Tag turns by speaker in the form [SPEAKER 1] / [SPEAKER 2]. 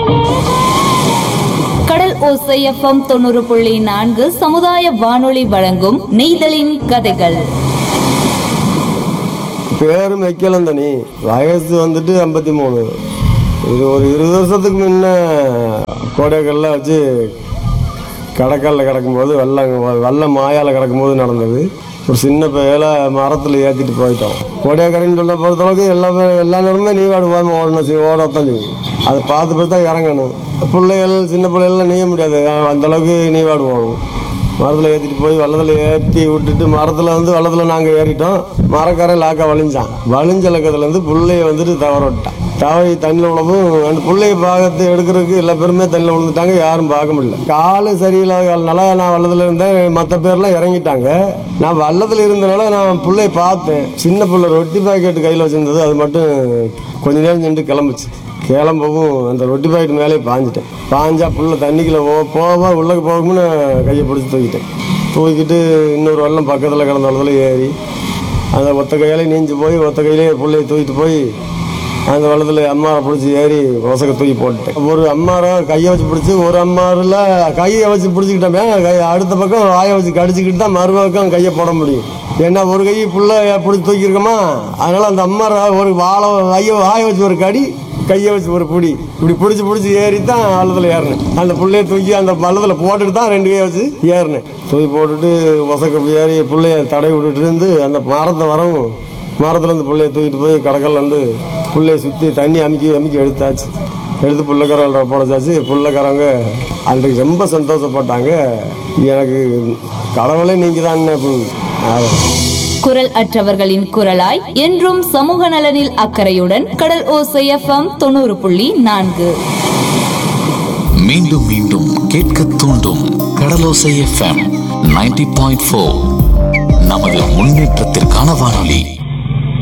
[SPEAKER 1] கடல் ஓசை எஃப்எம் தொண்ணூறு புள்ளி நான்கு சமுதாய வானொலி வழங்கும் நெய்தலின் கதைகள்
[SPEAKER 2] பேரும் வைக்கலாம் தனி வயசு வந்துட்டு ஐம்பத்தி மூணு இது ஒரு இருபது வருஷத்துக்கு முன்ன கோடைக்கல்ல வச்சு கடற்கல்ல கிடக்கும்போது வெள்ளம் வெள்ளம் மாயால கிடக்கும்போது நடந்தது ஒரு சின்ன பயல மரத்தில் ஏற்றிட்டு போயிட்டோம் கோடைக்கரைன்னு சொல்ல பொறுத்தளவுக்கு எல்லா பே- எல்லா நேரமே நீவாடு போகாமல் ஓடணும் சி- ஓடத்தான் செய்யும் அதை பார்த்து பார்த்து தான் இறங்கணும் பிள்ளைகள் சின்ன பிள்ளைகள்லாம் நீய முடியாது அந்த அளவுக்கு நீவாடு போகணும் மரத்தில் ஏற்றிட்டு போய் வெள்ளத்தில் ஏற்றி விட்டுட்டு மரத்தில் வந்து வெள்ளத்தில் நாங்கள் ஏறிட்டோம் மரக்காரன் லாக்கா வலிஞ்சான் வலிஞ்ச லக்கத்துலேருந்து புள்ளைய வந்துட்டு தவற விட்டான் தவறி தண்ணியில் விழவும் அந்த புள்ளைய பாகத்தை எடுக்கிறதுக்கு எல்லா பேருமே தண்ணியில் விழுந்துட்டாங்க யாரும் பார்க்க முடியல காலு சரியில்லாதனால நான் வெள்ளத்தில் இருந்தேன் மற்ற பேர்லாம் இறங்கிட்டாங்க நான் வெள்ளத்தில் இருந்தனால நான் புள்ளைய பார்த்தேன் சின்ன பிள்ளை ரொட்டி பாக்கெட் கையில் வச்சிருந்தது அது மட்டும் கொஞ்ச நேரம் நின்று கிளம்புச்சு கிளம்பவும் அந்த ரொட்டி பாக்கெட் மேலே பாஞ்சிட்டேன் பாஞ்சா புள்ள தண்ணிக்குள்ள போ போவா உள்ளக்கு போகும்னு கையை பிடிச்சி தூக்கிட்டேன் தூக்கிட்டு இன்னொரு வெள்ளம் பக்கத்தில் கிடந்த வெள்ளத்தில் ஏறி அந்த ஒத்த கையாலே நீஞ்சி போய் ஒத்த கையிலே புள்ளைய தூக்கிட்டு போய் அந்த வெள்ளத்தில் அம்மாரை பிடிச்சி ஏறி ஒசக்க தூக்கி போட்டுட்டேன் ஒரு அம்மாரை கையை வச்சு பிடிச்சி ஒரு அம்மாரில் கையை வச்சு பிடிச்சிக்கிட்டோமே கை அடுத்த பக்கம் வாயை வச்சு கடிச்சிக்கிட்டு தான் மறுபக்கம் கையை போட முடியும் ஏன்னா ஒரு கை புள்ள பிடிச்சி தூக்கியிருக்கோமா அதனால அந்த அம்மாரை ஒரு வாழை கையை வாயை வச்சு ஒரு கடி கையை வச்சு ஒரு பிடி இப்படி பிடிச்சி பிடிச்சி ஏறி தான் வள்ளத்தில் ஏறினேன் அந்த புள்ளைய தூக்கி அந்த வள்ளத்தில் போட்டுட்டு தான் ரெண்டு கையை வச்சு ஏறினேன் தூக்கி போட்டுட்டு ஒசக்க ஏறி புள்ளைய தடவி விட்டுட்டு இருந்து அந்த மரத்தை வரவும் மரத்துல இருந்து புள்ளைய தூக்கிட்டு போய் கடற்கல்ல இருந்து புள்ளைய சுற்றி தண்ணி அமுக்கி அமுக்கி எடுத்தாச்சு எடுத்து புள்ளக்கரை போடச்சாச்சு புள்ளக்காரங்க அன்றைக்கு ரொம்ப சந்தோஷப்பட்டாங்க எனக்கு கடவுளே நீங்கள் தான்
[SPEAKER 1] குரல் அற்றவர்களின் குரலாய் என்றும் சமூக நலனில் அக்கறையுடன் கடல் ஓசை எஃப்எம் தொண்ணூறு புள்ளி நான்கு
[SPEAKER 3] மீண்டும் மீண்டும் கேட்க தூண்டும் கடலோசை எஃப்எம் நைன்டி பாயிண்ட் ஃபோர் நமது முன்னேற்றத்திற்கான வானொலி